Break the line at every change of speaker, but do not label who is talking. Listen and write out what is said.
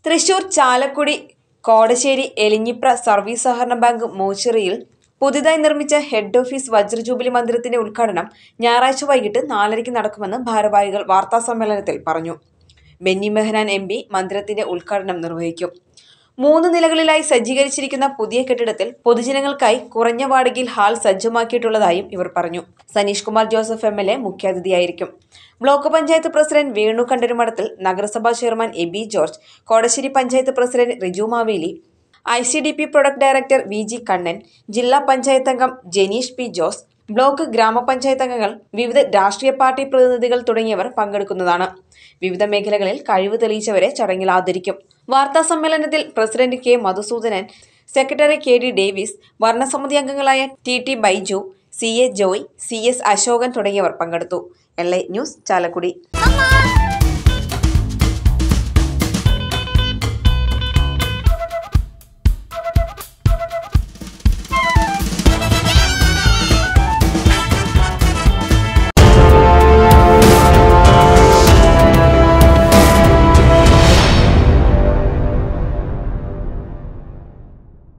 Thrissur Chalakudy Kodassery Elinjipra service സഹകരണ bank മോച്ചറിയിൽ പുതുതായി നിർമ്മിച്ച ഹെഡ് ഓഫീസ് വജ്രജൂബിലി മന്ദിരത്തിന്റെ ഉദ്ഘാടനം ഞായറാഴ്ച വൈകിട്ട് നാലരയ്ക്ക് നടക്കുമെന്ന് ഭാരവാഹികൾ വാർത്താസമ്മേളനത്തിൽ പറഞ്ഞു ബെന്നി മെഹനാൻ എം പി മന്ദിരത്തിന്റെ ഉദ്ഘാടനം നിർവഹിക്കും മൂന്ന് നിലകളിലായി സജ്ജീകരിച്ചിരിക്കുന്ന പുതിയ കെട്ടിടത്തിൽ പൊതുജനങ്ങൾക്കായി കുറഞ്ഞ വാടകയിൽ ഹാൾ സജ്ജമാക്കിയിട്ടുള്ളതായും ഇവർ പറഞ്ഞു Saneesh Kumar Joseph M L A മുഖ്യാതിഥിയായിരിക്കും ബ്ലോക്ക് പഞ്ചായത്ത് പ്രസിഡന്റ് വേണു കണ്ടരുമഠത്തിൽ നഗരസഭാ chairman Aby George Kodassery panchayat president Riju Maveli I C D P product director V G Kannan ജില്ലാ പഞ്ചായത്ത് അംഗം ജനീഷ് പി ജോസ് ബ്ലോക്ക് ഗ്രാമപഞ്ചായത്ത് അംഗങ്ങൾ വിവിധ രാഷ്ട്രീയ പാർട്ടി പ്രതിനിധികൾ തുടങ്ങിയവർ പങ്കെടുക്കുന്നതാണ് വിവിധ മേഖലകളിൽ കഴിവ് തെളിയിച്ചവരെ ചടങ്ങിൽ ആദരിക്കും വാർത്താ സമ്മേളനത്തിൽ president K Madhusoodanan secretary K D Davis ഭരണസമിതി അംഗങ്ങളായ T T Baiju C A Joy C S Ashokan തുടങ്ങിയവർ പങ്കെടുത്തു എൽ ഐ ന്യൂസ് ചാലക്കുടി
അമ്മ